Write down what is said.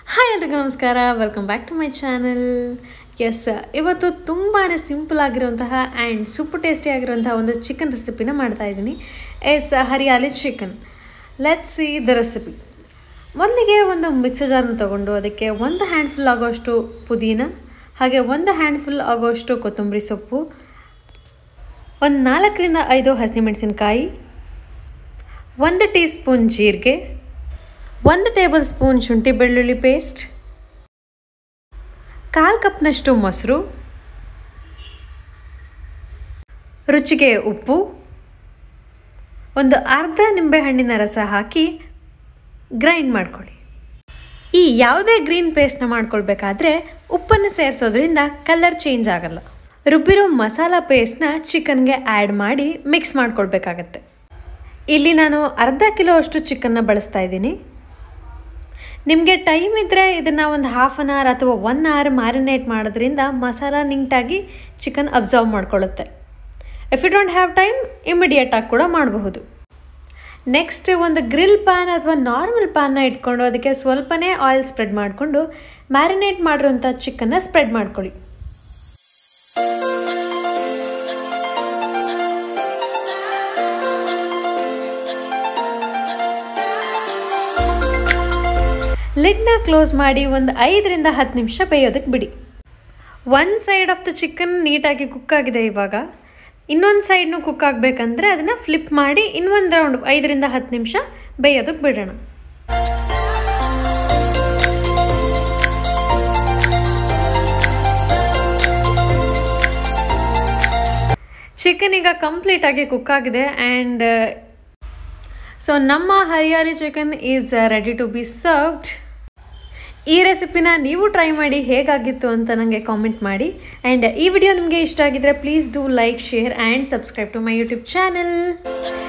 hi ಎಲ್ರಿಗೂ ನಮಸ್ಕಾರ welcome back to my channel yes ಇವತ್ತು ತುಂಬಾ ಸಿಂಪಲ್ ಆಗಿರುವಂತಹ ಆ್ಯಂಡ್ ಸೂಪರ್ ಟೇಸ್ಟಿ ಆಗಿರುವಂತಹ ಒಂದು ಚಿಕನ್ ರೆಸಿಪಿನ ಮಾಡ್ತಾ ಇದ್ದೀನಿ it's hariyali chicken let see the recipe ಮೊದಲಿಗೆ ಒಂದು ಮಿಕ್ಸರ್ ಜಾರ್ನ ತೊಗೊಂಡು ಅದಕ್ಕೆ ಒಂದು ಹ್ಯಾಂಡ್ಫುಲ್ ಆಗೋಷ್ಟು ಪುದೀನ ಹಾಗೆ ಒಂದು ಹ್ಯಾಂಡ್ಫುಲ್ ಆಗೋಷ್ಟು ಕೊತ್ತಂಬರಿ ಸೊಪ್ಪು ಒಂದು ನಾಲ್ಕರಿಂದ ಐದು ಹಸಿಮೆಣಸಿನಕಾಯಿ ಒಂದು ಟೀ ಸ್ಪೂನ್ ಜೀರಿಗೆ ಒಂದು ಟೇಬಲ್ ಸ್ಪೂನ್ ಶುಂಠಿ ಬೆಳ್ಳುಳ್ಳಿ ಪೇಸ್ಟ್ ಕಾಲು ಕಪ್ನಷ್ಟು ಮೊಸರು ರುಚಿಗೆ ಉಪ್ಪು ಒಂದು ಅರ್ಧ ನಿಂಬೆಹಣ್ಣಿನ ರಸ ಹಾಕಿ ಗ್ರೈಂಡ್ ಮಾಡ್ಕೊಳ್ಳಿ ಈ ಯಾವುದೇ ಗ್ರೀನ್ ಪೇಸ್ಟ್ನ ಮಾಡ್ಕೊಳ್ಬೇಕಾದ್ರೆ ಉಪ್ಪನ್ನು ಸೇರಿಸೋದ್ರಿಂದ ಕಲರ್ ಚೇಂಜ್ ಆಗಲ್ಲ ರುಬ್ಬಿರೋ ಮಸಾಲ ಪೇಸ್ಟ್ನ ಚಿಕನ್ಗೆ ಆ್ಯಡ್ ಮಾಡಿ ಮಿಕ್ಸ್ ಮಾಡ್ಕೊಳ್ಬೇಕಾಗತ್ತೆ ಇಲ್ಲಿ ನಾನು ಅರ್ಧ ಕಿಲೋ ಅಷ್ಟು ಚಿಕನ್ನ ಬಳಸ್ತಾ ಇದ್ದೀನಿ ನಿಮಗೆ ಟೈಮ್ ಇದ್ದರೆ ಇದನ್ನು ಒಂದು ಹಾಫ್ ಆನ್ ಅವರ್ ಅಥವಾ ಒನ್ ಅವರ್ ಮ್ಯಾರಿನೇಟ್ ಮಾಡೋದ್ರಿಂದ ಮಸಾಲ ನೀಟಾಗಿ ಚಿಕನ್ ಅಬ್ಸರ್ವ್ ಮಾಡ್ಕೊಳ್ಳುತ್ತೆ if you don't have time ಇಮಿಡಿಯೇಟಾಗಿ ಕೂಡ ಮಾಡಬಹುದು ನೆಕ್ಸ್ಟ್ ಒಂದು ಗ್ರಿಲ್ ಪ್ಯಾನ್ ಅಥವಾ ನಾರ್ಮಲ್ ಪ್ಯಾನ್ನ ಇಟ್ಕೊಂಡು ಅದಕ್ಕೆ ಸ್ವಲ್ಪನೇ ಆಯಿಲ್ ಸ್ಪ್ರೆಡ್ ಮಾಡಿಕೊಂಡು ಮ್ಯಾರಿನೇಟ್ ಮಾಡಿರೋಂಥ ಚಿಕನ್ನ ಸ್ಪ್ರೆಡ್ ಮಾಡ್ಕೊಳ್ಳಿ ಲಿಡ್ನ ಕ್ಲೋಸ್ ಮಾಡಿ ಒಂದು ಐದರಿಂದ ಹತ್ತು ನಿಮಿಷ ಬೇಯೋದಕ್ಕೆ ಬಿಡಿ one side of the chicken ನೀಟಾಗಿ ಕುಕ್ ಆಗಿದೆ ಇವಾಗ ಇನ್ನೊಂದು ಸೈಡ್ನು ಕುಕ್ ಆಗಬೇಕಂದ್ರೆ ಅದನ್ನು ಫ್ಲಿಪ್ ಮಾಡಿ ಇನ್ನೊಂದು ರೌಂಡ್ ಐದರಿಂದ ಹತ್ತು ನಿಮಿಷ ಬೇಯೋದಕ್ಕೆ ಬಿಡೋಣ ಚಿಕನ್ ಈಗ ಕಂಪ್ಲೀಟಾಗಿ ಕುಕ್ ಆಗಿದೆ ಆ್ಯಂಡ್ ಸೊ ನಮ್ಮ hariyali chicken is ready to be served ಈ ರೆಸಿಪಿನ ನೀವು ಟ್ರೈ ಮಾಡಿ ಹೇಗಾಗಿತ್ತು ಅಂತ ನನಗೆ ಕಾಮೆಂಟ್ ಮಾಡಿ ಆ್ಯಂಡ್ ಈ ವಿಡಿಯೋ ನಿಮಗೆ ಇಷ್ಟ ಆಗಿದ್ರೆ please do like share and subscribe to my YouTube channel